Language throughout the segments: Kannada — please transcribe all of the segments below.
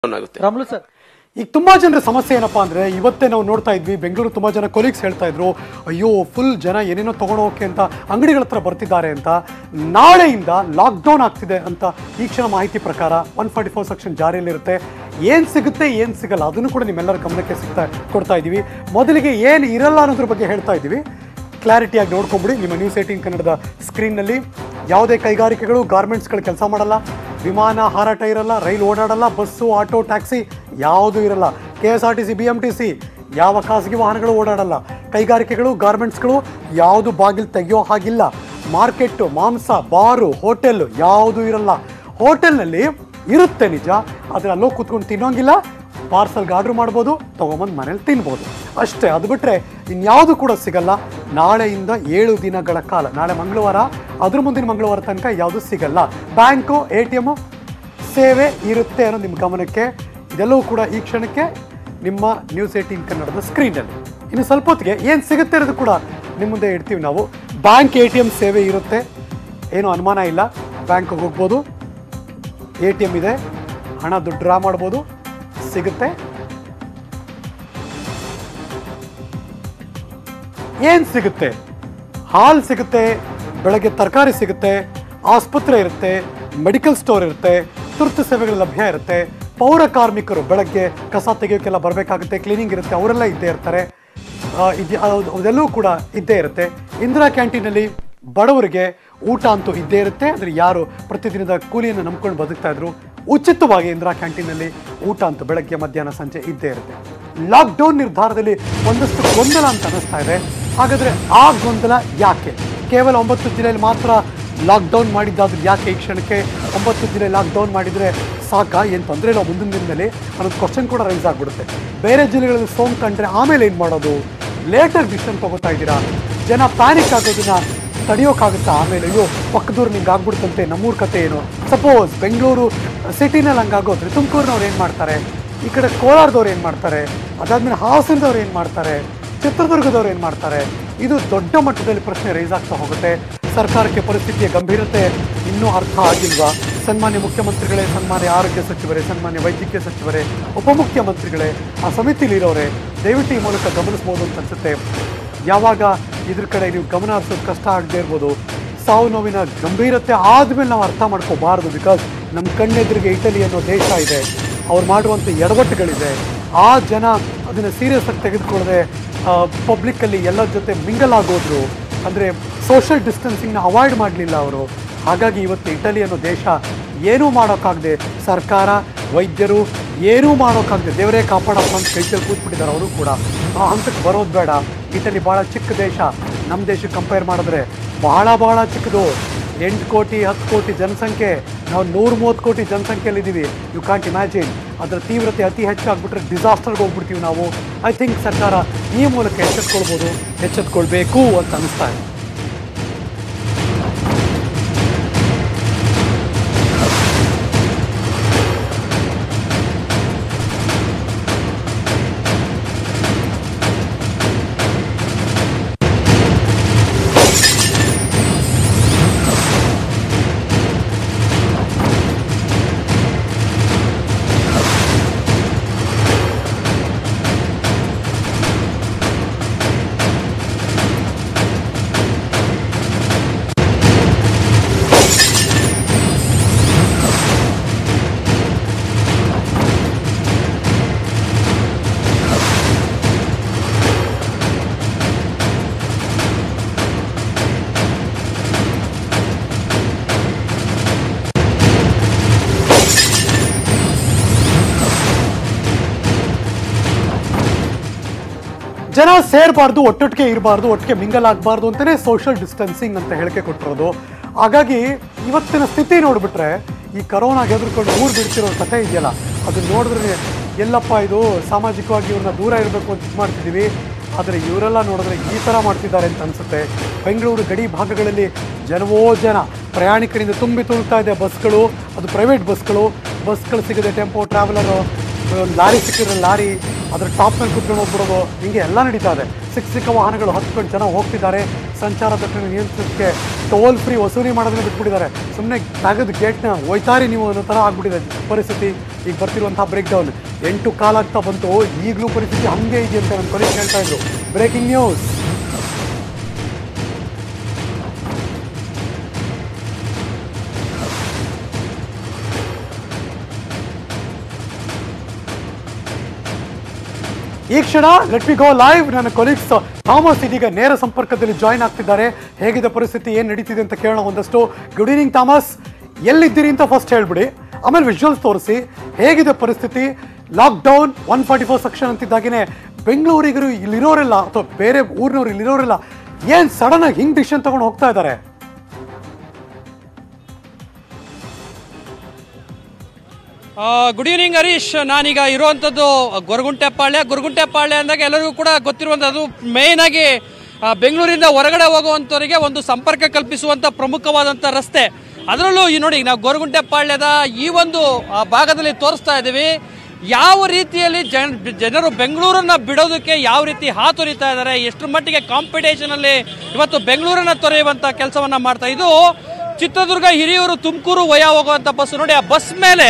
ಡೌನ್ ಆಗುತ್ತೆ ರಾಮುಲು ಸರ್ ಈಗ ತುಂಬಾ ಜನರ ಸಮಸ್ಯೆ ಏನಪ್ಪಾ ಅಂದ್ರೆ ಇವತ್ತೇ ನಾವು ನೋಡ್ತಾ ಇದ್ವಿ ಬೆಂಗಳೂರು ತುಂಬಾ ಜನ ಕೊಲೀಗ್ಸ್ ಹೇಳ್ತಾ ಇದ್ರು ಅಯ್ಯೋ ಫುಲ್ ಜನ ಏನೇನೋ ತಗೊಂಡೋಕೆ ಅಂತ ಅಂಗಡಿಗಳ ಹತ್ರ ಬರ್ತಿದ್ದಾರೆ ಅಂತ ನಾಳೆಯಿಂದ ಲಾಕ್ಡೌನ್ ಆಗ್ತಿದೆ ಅಂತ ಈ ಕ್ಷಣ ಮಾಹಿತಿ ಪ್ರಕಾರ ಒನ್ ಫಾರ್ಟಿ ಫೋರ್ ಸೆಕ್ಷನ್ ಜಾರಿಯಲ್ಲಿರುತ್ತೆ ಏನ್ ಸಿಗುತ್ತೆ ಏನ್ ಸಿಗಲ್ಲ ಅದನ್ನು ಕೂಡ ನಿಮ್ಮೆಲ್ಲರ ಗಮನಕ್ಕೆ ಸಿಗ್ತಾ ಕೊಡ್ತಾ ಇದ್ದೀವಿ ಮೊದಲಿಗೆ ಏನು ಇರಲ್ಲ ಅನ್ನೋದ್ರ ಬಗ್ಗೆ ಹೇಳ್ತಾ ಇದ್ದೀವಿ ಕ್ಲಾರಿಟಿಯಾಗಿ ನೋಡ್ಕೊಂಬಿಡಿ ನಿಮ್ಮ ನ್ಯೂಸ್ ಏಟೀನ್ ಕನ್ನಡದ ಸ್ಕ್ರೀನ್ನಲ್ಲಿ ಯಾವುದೇ ಕೈಗಾರಿಕೆಗಳು ಗಾರ್ಮೆಂಟ್ಸ್ಗಳು ಕೆಲಸ ಮಾಡಲ್ಲ ವಿಮಾನ ಹಾರಾಟ ಇರಲ್ಲ ರೈಲು ಓಡಾಡಲ್ಲ ಬಸ್ಸು ಆಟೋ ಟ್ಯಾಕ್ಸಿ ಯಾವುದೂ ಇರಲ್ಲ K S R T C B M T C ಯಾವ ಖಾಸಗಿ ವಾಹನಗಳು ಓಡಾಡಲ್ಲ ಕೈಗಾರಿಕೆಗಳು ಗಾರ್ಮೆಂಟ್ಸ್ಗಳು ಯಾವುದು ಬಾಗಿಲು ತೆಗೆಯೋ ಹಾಗಿಲ್ಲ ಮಾರ್ಕೆಟ್ಟು ಮಾಂಸ ಬಾರು ಹೋಟೆಲ್ ಯಾವುದೂ ಇರಲ್ಲ ಹೋಟೆಲ್ನಲ್ಲಿ ಇರುತ್ತೆ ನಿಜ ಆದರೆ ಅಲ್ಲೋ ಕೂತ್ಕೊಂಡು ತಿನ್ನೋಂಗಿಲ್ಲ ಪಾರ್ಸಲ್ಗೆ ಆರ್ಡ್ರ್ ಮಾಡ್ಬೋದು ತೊಗೊಂಬಂದು ಮನೇಲಿ ತಿನ್ಬೋದು ಅಷ್ಟೇ ಅದು ಬಿಟ್ಟರೆ ಇನ್ಯಾವುದು ಕೂಡ ಸಿಗಲ್ಲ ನಾಳೆಯಿಂದ ಏಳು ದಿನಗಳ ಕಾಲ ನಾಳೆ ಮಂಗಳವಾರ ಅದ್ರ ಮುಂದಿನ ಮಂಗಳವಾರ ತನಕ ಯಾವುದು ಸಿಗಲ್ಲ ಬ್ಯಾಂಕು ಎ ಟಿ ಎಮ್ಮು ಸೇವೆ ಇರುತ್ತೆ ಅನ್ನೋ ನಿಮ್ಮ ಗಮನಕ್ಕೆ ಇದೆಲ್ಲವೂ ಕೂಡ ಈ ಕ್ಷಣಕ್ಕೆ ನಿಮ್ಮ ನ್ಯೂಸ್ ಏಟೀನ್ ಕನ್ನಡದ ಸ್ಕ್ರೀನಲ್ಲಿ ಇನ್ನು ಸ್ವಲ್ಪ ಹೊತ್ತಿಗೆ ಏನು ಸಿಗುತ್ತೆ ಅನ್ನೋದು ಕೂಡ ನಿಮ್ಮ ಮುಂದೆ ಇಡ್ತೀವಿ ನಾವು ಬ್ಯಾಂಕ್ ಎ ಟಿ ಎಮ್ ಸೇವೆ ಇರುತ್ತೆ ಏನು ಅನುಮಾನ ಇಲ್ಲ ಬ್ಯಾಂಕ್ಗೆ ಹೋಗ್ಬೋದು ಎ ಟಿ ಎಮ್ ಇದೆ ಹಣ ದುಡ್ಡು ಡ್ರಾ ಮಾಡ್ಬೋದು ಸಿಗುತ್ತೆ ಏನು ಸಿಗುತ್ತೆ ಹಾಲು ಸಿಗುತ್ತೆ ಬೆಳಗ್ಗೆ ತರಕಾರಿ ಸಿಗುತ್ತೆ ಆಸ್ಪತ್ರೆ ಇರುತ್ತೆ ಮೆಡಿಕಲ್ ಸ್ಟೋರ್ ಇರುತ್ತೆ ತುರ್ತು ಸೇವೆಗಳ ಲಭ್ಯ ಇರುತ್ತೆ ಪೌರ ಕಾರ್ಮಿಕರು ಬೆಳಗ್ಗೆ ಕಸ ತೆಗೆಯೋಕ್ಕೆಲ್ಲ ಬರಬೇಕಾಗುತ್ತೆ ಕ್ಲೀನಿಂಗ್ ಇರುತ್ತೆ ಅವರೆಲ್ಲ ಇದ್ದೇ ಇರ್ತಾರೆ ಆ, ಇದು ಅದು- ಅದೆಲ್ಲವೂ ಕೂಡ ಇದ್ದೇ ಇರುತ್ತೆ ಇಂದಿರಾ ಕ್ಯಾಂಟೀನಲ್ಲಿ ಬಡವರಿಗೆ ಊಟ ಅಂತೂ ಇದ್ದೇ ಇರುತ್ತೆ ಅಂದರೆ ಯಾರು ಪ್ರತಿದಿನದ ಕೂಲಿಯನ್ನು ನಂಬ್ಕೊಂಡು ಬದುಕ್ತಾ ಇದ್ರು ಉಚಿತವಾಗಿ ಇಂದಿರಾ ಕ್ಯಾಂಟೀನಲ್ಲಿ ಊಟ ಅಂತೂ ಬೆಳಗ್ಗೆ ಮಧ್ಯಾಹ್ನ ಸಂಜೆ ಇದ್ದೇ ಇರುತ್ತೆ ಲಾಕ್ಡೌನ್ ನಿರ್ಧಾರದಲ್ಲಿ ಒಂದಷ್ಟು ಗೊಂದಲ ಅಂತ ಅನ್ನಿಸ್ತಾ ಇದೆ ಹಾಗಾದರೆ ಆ ಗೊಂದಲ ಯಾಕೆ ಕೇವಲ ಒಂಬತ್ತು ಜಿಲ್ಲೆಯಲ್ಲಿ ಮಾತ್ರ ಲಾಕ್ಡೌನ್ ಮಾಡಿದ್ದಾದ್ರೂ ಯಾಕೆ ಈ ಕ್ಷಣಕ್ಕೆ ಒಂಬತ್ತು ಜಿಲ್ಲೆ ಲಾಕ್ಡೌನ್ ಮಾಡಿದರೆ ಸಾಕಾ ಏನು ತೊಂದರೆ ಇಲ್ಲ ಮುಂದಿನ ದಿನದಲ್ಲಿ ಅನ್ನೋದು ಕ್ವಶನ್ ಕೂಡ ರೈಸ್ ಆಗಿಬಿಡುತ್ತೆ ಬೇರೆ ಜಿಲ್ಲೆಗಳಲ್ಲಿ ಸೋಂಕು ಕಂಡ್ರೆ ಆಮೇಲೆ ಏನು ಮಾಡೋದು ಲೇಟಾಗಿ ಡಿಸಿಷನ್ ತಗೋತಾ ಇದ್ದೀರಾ ಜನ ಪ್ಯಾನಿಕ್ ಆಗೋದನ್ನ ತಡೆಯೋಕ್ಕಾಗುತ್ತಾ ಆಮೇಲೆ ಅಯ್ಯೋ ಪಕ್ಕದೂರು ನಿಂಗೆ ಆಗ್ಬಿಡ್ತಂತೆ ನಮ್ಮೂರ ಕತೆ ಏನು ಸಪೋಸ್ ಬೆಂಗಳೂರು ಸಿಟಿನಲ್ಲಿ ಹಂಗಾಗೋದ್ರೆ ತುಮಕೂರಿನವ್ರು ಏನು ಮಾಡ್ತಾರೆ ಈ ಕಡೆ ಕೋಲಾರದವ್ರು ಏನು ಮಾಡ್ತಾರೆ ಅದಾದ್ಮೇಲೆ ಹಾಸನದವ್ರು ಏನು ಮಾಡ್ತಾರೆ ಚಿತ್ರದುರ್ಗದವ್ರು ಏನು ಮಾಡ್ತಾರೆ ಇದು ದೊಡ್ಡ ಮಟ್ಟದಲ್ಲಿ ಪ್ರಶ್ನೆ ರೈಸ್ ಆಗ್ತಾ ಹೋಗುತ್ತೆ ಸರ್ಕಾರಕ್ಕೆ ಪರಿಸ್ಥಿತಿಯ ಗಂಭೀರತೆ ಇನ್ನೂ ಅರ್ಥ ಆಗಿಲ್ವಾ ಸನ್ಮಾನ್ಯ ಮುಖ್ಯಮಂತ್ರಿಗಳೇ ಸನ್ಮಾನ್ಯ ಆರೋಗ್ಯ ಸಚಿವರೇ ಸನ್ಮಾನ್ಯ ವೈದ್ಯಕೀಯ ಸಚಿವರೇ ಉಪಮುಖ್ಯಮಂತ್ರಿಗಳೇ ಆ ಸಮಿತಿಲಿ ಇರೋರೆ ದಯವಿಟ್ಟು ಈ ಮೂಲಕ ಗಮನಿಸ್ಬೋದು ಅಂತ ಅನ್ಸುತ್ತೆ ಯಾವಾಗ ಇದ್ರ ಕಡೆ ನೀವು ಗಮನ ಹರಿಸೋದು ಕಷ್ಟ ಆಗದೆ ಇರ್ಬೋದು ಸಾವು ನೋವಿನ ಗಂಭೀರತೆ ಆದಮೇಲೆ ನಾವು ಅರ್ಥ ಮಾಡ್ಕೋಬಾರ್ದು ಬಿಕಾಸ್ ನಮ್ಮ ಕಣ್ಣೆದುರಿಗೆ ಇಟಲಿ ಅನ್ನೋ ದೇಶ ಇದೆ ಅವ್ರು ಮಾಡುವಂಥ ಎಡವಟ್ಟುಗಳಿದೆ ಆ ಜನ ಅದನ್ನು ಸೀರಿಯಸ್ ಆಗಿ ತೆಗೆದುಕೊಳ್ಳದೆ ಪಬ್ಲಿಕ್ಕಲ್ಲಿ ಎಲ್ಲರ ಜೊತೆ ಮಿಂಗಲ್ ಆಗೋದ್ರು ಅಂದರೆ ಸೋಷಿಯಲ್ ಡಿಸ್ಟೆನ್ಸಿಂಗ್ನ ಅವಾಯ್ಡ್ ಮಾಡಲಿಲ್ಲ ಅವರು ಹಾಗಾಗಿ ಇವತ್ತು ಇಟಲಿ ಅನ್ನೋ ದೇಶ ಏನೂ ಮಾಡೋಕ್ಕಾಗದೆ ಸರ್ಕಾರ ವೈದ್ಯರು ಏನೂ ಮಾಡೋಕ್ಕಾಗದೆ ದೇವರೇ ಕಾಪಾಡಪ್ಪ ಅಂತ ಕೈಯಲ್ಲಿ ಕೂತ್ಬಿಟ್ಟಿದ್ದಾರೆ ಅವರು ಕೂಡ ಆ ಹಂತಕ್ಕೆ ಬರೋದು ಬೇಡ ಇಟಲಿ ಭಾಳ ಚಿಕ್ಕ ದೇಶ ನಮ್ಮ ದೇಶಕ್ಕೆ ಕಂಪೇರ್ ಮಾಡಿದ್ರೆ ಬಹಳ ಬಹಳ ಚಿಕ್ಕದು ಎಂಟು ಕೋಟಿ ಹತ್ತು ಕೋಟಿ ಜನಸಂಖ್ಯೆ ನಾವು ನೂರ ಮೂವತ್ತು ಕೋಟಿ ಜನಸಂಖ್ಯೆಯಲ್ಲಿದ್ದೀವಿ ಯು ಕಾಂಟ್ ಇಮ್ಯಾಜಿನ್ ಅದರ ತೀವ್ರತೆ ಅತಿ ಹೆಚ್ಚಾಗ್ಬಿಟ್ರೆ ಡಿಸಾಸ್ಟರ್ಗೆ ಹೋಗ್ಬಿಡ್ತೀವಿ ನಾವು ಐ ಥಿಂಕ್ ಸರ್ಕಾರ ಈ ಮೂಲಕ ಎಚ್ಚೆತ್ಕೊಳ್ಬೋದು ಎಚ್ಚೆತ್ಕೊಳ್ಬೇಕು ಅಂತ ಅನಿಸ್ತಾ ಇದೆ ಜನ ಸೇರಬಾರ್ದು ಒಟ್ಟೊಟ್ಟಿಗೆ ಇರಬಾರ್ದು ಒಟ್ಟಿಗೆ ಮಿಂಗಲ್ ಆಗಬಾರ್ದು ಅಂತಲೇ ಸೋಷಿಯಲ್ ಡಿಸ್ಟೆನ್ಸಿಂಗ್ ಅಂತ ಹೇಳಿಕೆ ಕೊಟ್ಟಿರೋದು ಹಾಗಾಗಿ ಇವತ್ತಿನ ಸ್ಥಿತಿ ನೋಡಿಬಿಟ್ರೆ ಈ ಕರೋನಾಗೆ ಹೆದರ್ಕೊಂಡು ಊರು ಬಿಡ್ತಿರೋ ಕಥೆ ಇದೆಯಲ್ಲ ಅದನ್ನ ನೋಡಿದ್ರೆ ಎಲ್ಲಪ್ಪ ಇದು ಸಾಮಾಜಿಕವಾಗಿ ಇವ್ರನ್ನ ದೂರ ಇರಬೇಕು ಅಂತ ಇದು ಮಾಡ್ತಿದ್ದೀವಿ ಆದರೆ ಇವರೆಲ್ಲ ನೋಡಿದ್ರೆ ಈ ಥರ ಮಾಡ್ತಿದ್ದಾರೆ ಅಂತ ಅನಿಸುತ್ತೆ ಬೆಂಗಳೂರು ಗಡಿ ಭಾಗಗಳಲ್ಲಿ ಜನವೋ ಜನ ಪ್ರಯಾಣಿಕರಿಂದ ತುಂಬಿ ತುಳುಕ್ತಾ ಇದೆ ಬಸ್ಗಳು ಅದು ಪ್ರೈವೇಟ್ ಬಸ್ಗಳು ಬಸ್ಗಳು ಸಿಗದೆ ಟೆಂಪೋ ಟ್ರಾವೆಲರು ಒಂದು ಲಾರಿ ಸಿಕ್ಕಿದ್ರೆ ಲಾರಿ ಅದ್ರ ಟಾಪ್ ಮೇಲೆ ಕುತ್ಕೊಂಡು ಹೋಗ್ಬಿಡೋದು ಹಿಂಗೆ ಎಲ್ಲ ನಡೀತಾ ಇದೆ ಸಿಕ್ಕ ಸಿಕ್ಕ ವಾಹನಗಳು ಹತ್ಕೊಂಡು ಜನ ಹೋಗ್ತಿದ್ದಾರೆ ಸಂಚಾರ ದಟ್ಟಣೆ ನಿಯಂತ್ರಣಕ್ಕೆ ಟೋಲ್ ಫ್ರೀ ವಸೂಲಿ ಮಾಡೋದನ್ನ ಬಿಟ್ಬಿಟ್ಟಿದ್ದಾರೆ ಸುಮ್ಮನೆ ತೆಗೆದು ಗೇಟ್ನ ಒಯ್ತಾರಿ ನೀವು ಅನ್ನೋ ಥರ ಆಗ್ಬಿಟ್ಟಿದೆ ಪರಿಸ್ಥಿತಿ ಈಗ ಬರ್ತಿರುವಂತಹ ಬ್ರೇಕ್ ಡೌನ್ ಎಂಟು ಕಾಲಾಗ್ತಾ ಬಂತು ಈಗಲೂ ಪರಿಸ್ಥಿತಿ ಹಂಗೆ ಇದೆ ಅಂತ ನಮ್ಮ ಕೊನೆಗೆ ಹೇಳ್ತಾ ಇದ್ರು ಬ್ರೇಕಿಂಗ್ ನ್ಯೂಸ್ ಈ ಕ್ಷಣ ಲೆಟ್ ಮಿ ಗೋ ಲೈವ್ ನನ್ನ ಕೊಲೀಗ್ಸ್ ಥಾಮಸ್ ಇದೀಗ ನೇರ ಸಂಪರ್ಕದಲ್ಲಿ ಜಾಯಿನ್ ಆಗ್ತಿದ್ದಾರೆ ಹೇಗಿದೆ ಪರಿಸ್ಥಿತಿ ಏನು ನಡೀತಿದೆ ಅಂತ ಕೇಳೋಣ ಒಂದಷ್ಟು ಗುಡ್ ಈವ್ನಿಂಗ್ ಥಾಮಸ್ ಎಲ್ಲಿದ್ದೀರಿ ಅಂತ ಫಸ್ಟ್ ಹೇಳ್ಬಿಡಿ ಆಮೇಲೆ ವಿಜುವಲ್ಸ್ ತೋರಿಸಿ ಹೇಗಿದೆ ಪರಿಸ್ಥಿತಿ lockdown one forty four section ಅಂತಿದ್ದಾಗೇನೆ ಬೆಂಗಳೂರಿಗರು ಇಲ್ಲಿರೋರೆಲ್ಲ ಅಥವಾ ಬೇರೆ ಊರಿನವ್ರು ಇಲ್ಲಿರೋರೆಲ್ಲ ಏನು ಸಡನ್ ಆಗಿ ಹಿಂಗ್ ಡಿಸಿಷನ್ ತಗೊಂಡು ಹೋಗ್ತಾ ಇದ್ದಾರೆ ಗುಡ್ ಈವ್ನಿಂಗ್ ಹರೀಶ್ ನಾನೀಗ ಇರುವಂಥದ್ದು ಗೊರಗುಂಟೆಪಾಳ್ಯ ಗೊರಗುಂಟೆಪಾಳ್ಯ ಅಂದಾಗ ಎಲ್ಲರಿಗೂ ಕೂಡ ಗೊತ್ತಿರುವಂಥದ್ದು ಮೇಯ್ನ್ ಆಗಿ ಆ, ಬೆಂಗಳೂರಿಂದ ಹೊರಗಡೆ ಹೋಗುವಂಥವರಿಗೆ ಒಂದು ಸಂಪರ್ಕ ಕಲ್ಪಿಸುವಂಥ ಪ್ರಮುಖವಾದಂಥ ರಸ್ತೆ ಅದರಲ್ಲೂ ಈ ನೋಡಿ ನಾವು ಗೊರಗುಂಟೆಪಾಳ್ಯದ ಈ ಒಂದು ಆ, ಭಾಗದಲ್ಲಿ ತೋರಿಸ್ತಾ ಇದ್ದೀವಿ ಯಾವ ರೀತಿಯಲ್ಲಿ ಜನ ಜನರು ಬೆಂಗಳೂರನ್ನ ಬಿಡೋದಕ್ಕೆ ಯಾವ ರೀತಿ ಹಾತೊರಿತಾ ಇದ್ದಾರೆ ಎಷ್ಟು ಮಟ್ಟಿಗೆ ಕಾಂಪಿಟೇಷನ್ ಅಲ್ಲಿ ಇವತ್ತು ಬೆಂಗಳೂರನ್ನ ತೊರೆಯುವಂತ ಕೆಲಸವನ್ನ ಮಾಡ್ತಾ ಇದು ಚಿತ್ರದುರ್ಗ ಹಿರಿಯೂರು ತುಮಕೂರು ವಯ ಹೋಗುವಂತ ಬಸ್ ನೋಡಿ ಆ ಬಸ್ ಮೇಲೆ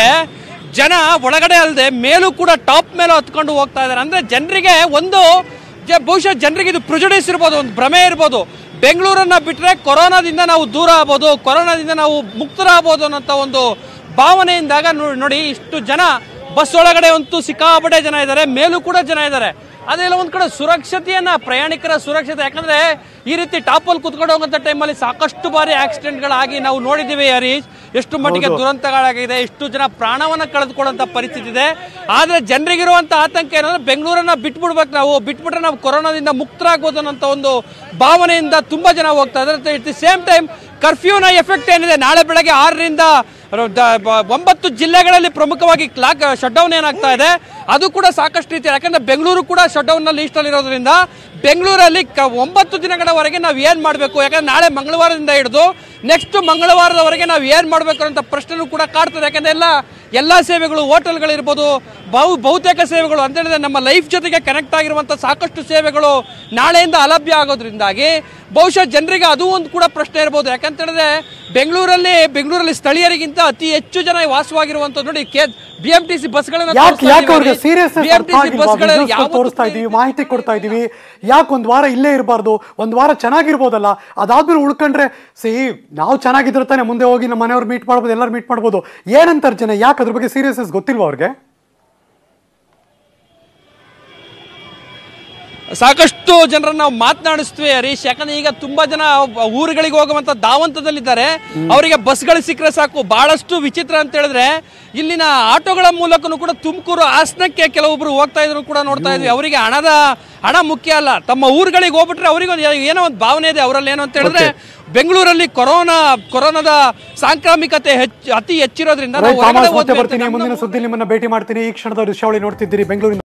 ಜನ ಒಳಗಡೆ ಅಲ್ಲದೆ ಮೇಲೂ ಕೂಡ ಟಾಪ್ ಮೇಲೆ ಹತ್ಕೊಂಡು ಹೋಗ್ತಾ ಇದ್ದಾರೆ ಅಂದ್ರೆ ಜನರಿಗೆ ಒಂದು ಜ- ಬಹುಶಃ ಜನರಿಗೆ ಇದು ಪ್ರಿಜುಡಿಸ್ ಇರ್ಬೋದು ಒಂದು ಭ್ರಮೆ ಇರ್ಬೋದು ಬೆಂಗಳೂರನ್ನ ಬಿಟ್ರೆ ಕೊರೋನಾದಿಂದ ನಾವು ದೂರ ಆಗ್ಬೋದು ಕೊರೋನಾದಿಂದ ನಾವು ಮುಕ್ತರಾಗ್ಬೋದು ಅನ್ನೋಂಥ ಒಂದು ಭಾವನೆಯಿಂದಾಗ ನೋ- ನೋಡಿ ಇಷ್ಟು ಜನ ಬಸ್ ಒಳಗಡೆ ಅಂತೂ ಸಿಕ್ಕಾಪಟ್ಟೆ ಜನ ಇದ್ದಾರೆ ಮೇಲೂ ಕೂಡ ಜನ ಇದ್ದಾರೆ ಅದೆಲ್ಲ ಒಂದ್ ಕಡೆ ಸುರಕ್ಷತೆಯನ್ನ ಪ್ರಯಾಣಿಕರ ಸುರಕ್ಷತೆ ಯಾಕಂದ್ರೆ ಈ ರೀತಿ ಟಾಪಲ್ಲಿ ಕುತ್ಕೊಂಡು ಹೋಗುವಂತ ಟೈಮಲ್ಲಿ ಸಾಕಷ್ಟು ಬಾರಿ ಆಕ್ಸಿಡೆಂಟ್ಗಳಾಗಿ ನಾವು ನೋಡಿದ್ದೀವಿ ಹರೀಶ್ ಎಷ್ಟು ಮಟ್ಟಿಗೆ ದುರಂತಗಳಾಗಿದೆ ಎಷ್ಟು ಜನ ಪ್ರಾಣವನ್ನ ಕಳೆದುಕೊಳ್ಳುವಂತ ಪರಿಸ್ಥಿತಿ ಇದೆ ಆದ್ರೆ ಜನರಿಗಿರುವಂತ ಆತಂಕ ಏನಂದ್ರೆ ಬೆಂಗಳೂರನ್ನ ಬಿಟ್ಬಿಡ್ಬೇಕು ನಾವು ಬಿಟ್ಬಿಟ್ರೆ ನಾವು ಕೊರೋನಾದಿಂದ ಮುಕ್ತರಾಗ್ಬೋದು ಅನ್ನೋ ಒಂದು ಭಾವನೆಯಿಂದ ತುಂಬಾ ಜನ ಹೋಗ್ತಾ ಇದ್ದಾರೆ ಇಟ್ ದಿ ಸೇಮ್ ಟೈಮ್ ಕರ್ಫ್ಯೂನ ಎಫೆಕ್ಟ್ ಏನಿದೆ ನಾಳೆ ಬೆಳಗ್ಗೆ ಆರರಿಂದ ರ- ದ- ಬ- ಒಂಬತ್ತು ಜಿಲ್ಲೆಗಳಲ್ಲಿ ಪ್ರಮುಖವಾಗಿ ಕ್ಲಾಕ್ ಶಟ್ ಡೌನ್ ಏನಾಗ್ತಾ ಇದೆ ಅದು ಕೂಡ ಸಾಕಷ್ಟು ರೀತಿ ಯಾಕಂದ್ರೆ ಬೆಂಗಳೂರು ಕೂಡ ಶಟ್ ಡೌನ್ ನ ಲೀಸ್ಟ್ ಅಲ್ಲಿ ಇರೋದ್ರಿಂದ ಬೆಂಗಳೂರಲ್ಲಿ ಕ- ಒಂಬತ್ತು ದಿನಗಳವರೆಗೆ ನಾವು ಏನ್ ಮಾಡಬೇಕು ಯಾಕಂದ್ರೆ ನಾಳೆ ಮಂಗಳವಾರದಿಂದ ಹಿಡಿದು ನೆಕ್ಸ್ಟ್ ಮಂಗಳವಾರದವರೆಗೆ ನಾವು ಏನ್ ಮಾಡಬೇಕು ಅಂತ ಪ್ರಶ್ನೆನೂ ಕೂಡ ಕಾಡ್ತದೆ ಯಾಕಂದ್ರೆ ಎಲ್ಲ ಎಲ್ಲಾ ಸೇವೆಗಳು ಹೋಟೆಲ್ಗಳಿರ್ಬೋದು ಬಹು ಬಹುತೇಕ ಸೇವೆಗಳು ಅಂತ ಹೇಳಿದ್ರೆ ನಮ್ಮ ಲೈಫ್ ಜೊತೆಗೆ ಕನೆಕ್ಟ್ ಆಗಿರುವಂತ ಸಾಕಷ್ಟು ಸೇವೆಗಳು ನಾಳೆಯಿಂದ ಅಲಭ್ಯ ಆಗೋದ್ರಿಂದಾಗಿ ಬಹುಶಃ ಜನರಿಗೆ ಅದು ಒಂದು ಕೂಡ ಪ್ರಶ್ನೆ ಇರ್ಬೋದು ಯಾಕಂತ ಹೇಳಿದ್ರೆ ಬೆಂಗಳೂರಲ್ಲಿ ಬೆಂಗಳೂರಲ್ಲಿ ಸ್ಥಳೀಯರಿಗಿಂತ ಅತಿ ಹೆಚ್ಚು ಜನ ವಾಸವಾಗಿರುವಂತ ನೋಡಿ K B M T C ಬಸ್ಗಳನ್ನ ಯಾಕೆ ಯಾಕೆ ಅವ್ರಿಗೆ ಸೀರಿಯಸ್ BMTC ಬಸ್ಗಳಲ್ಲಿ ಯಾವತ್ತೂ ತೋರಿಸ್ತಾ ಇದೀವಿ ಮಾಹಿತಿ ಕೊಡ್ತಾ ಇದೀವಿ ಯಾಕೆ ಒಂದ್ ವಾರ ಇಲ್ಲೇ ಇರಬಾರ್ದು ಒಂದ್ ವಾರ ಚೆನ್ನಾಗಿರ್ಬೋದಲ್ಲ ಅದಾದ್ಮೇಲೆ ಉಳ್ಕೊಂಡ್ರೆ ಸಿ ನಾವು ಚೆನ್ನಾಗಿದ್ರೆ ತಾನೆ ಮುಂದೆ ಹೋಗಿ ನಮ್ಮ ಮನೆಯವ್ರು ಮೀಟ್ ಮಾಡ್ಬೋದು ಎಲ್ಲರೂ ಮೀಟ್ ಮಾಡ್ಬೋದು ಏನಂತಾರೆ ಜನ ಯಾಕೆ ಅದ್ರ ಬಗ್ಗೆ ಸೀರಿಯಸ್ನೆಸ್ ಗೊತ್ತಿಲ್ವಾ ಅವ್ರಿಗೆ ಸಾಕಷ್ಟು ಜನರನ್ನ ನಾವು ಮಾತನಾಡಿಸ್ತೀವಿ ಹರೀಶ್ ಯಾಕಂದ್ರೆ ಈಗ ತುಂಬಾ ಜನ ಊರುಗಳಿಗೆ ಹೋಗುವಂತ ಧಾವಂತದಲ್ಲಿದ್ದಾರೆ ಅವರಿಗೆ ಬಸ್ಗಳು ಸಿಕ್ಕರೆ ಸಾಕು ಬಹಳಷ್ಟು ವಿಚಿತ್ರ ಅಂತ ಹೇಳಿದ್ರೆ ಇಲ್ಲಿನ ಆಟೋಗಳ ಮೂಲಕನೂ ಕೂಡ ತುಮಕೂರು ಹಾಸನಕ್ಕೆ ಕೆಲವೊಬ್ರು ಹೋಗ್ತಾ ಇದ್ರು ಕೂಡ ನೋಡ್ತಾ ಇದ್ವಿ ಅವರಿಗೆ ಹಣದ ಹಣ ಮುಖ್ಯ ಅಲ್ಲ ತಮ್ಮ ಊರುಗಳಿಗೆ ಹೋಗ್ಬಿಟ್ರೆ ಅವರಿಗೆ ಒಂದು ಏನೋ ಒಂದು ಭಾವನೆ ಇದೆ ಅವರಲ್ಲಿ ಏನು ಅಂತ ಹೇಳಿದ್ರೆ ಬೆಂಗಳೂರಲ್ಲಿ ಕೊರೋನಾ ಕೊರೋನಾದ ಸಾಂಕ್ರಾಮಿಕತೆ ಹೆಚ್ಚು ಅತಿ ಹೆಚ್ಚಿರೋದ್ರಿಂದ ನಾವು Right, ಹೊರಗಡೆ ಥಾಮಸ್, ಮತ್ತೆ ಹೋದ್ವಿ ಅಂತ ಬರ್ತೀನಿ ನಮ್ಮ ಮುಂದಿನ ಸುದ್ದಿ ನಿಮ್ಮನ್ನ ಭೇಟಿ ಮಾಡ್ತೀನಿ ಈ ಕ್ಷಣದ ದೃಶ್ಯಾವಳಿ ನೋಡ್ತಿದ್ದೀರಿ ಬೆಂಗಳೂರಿನ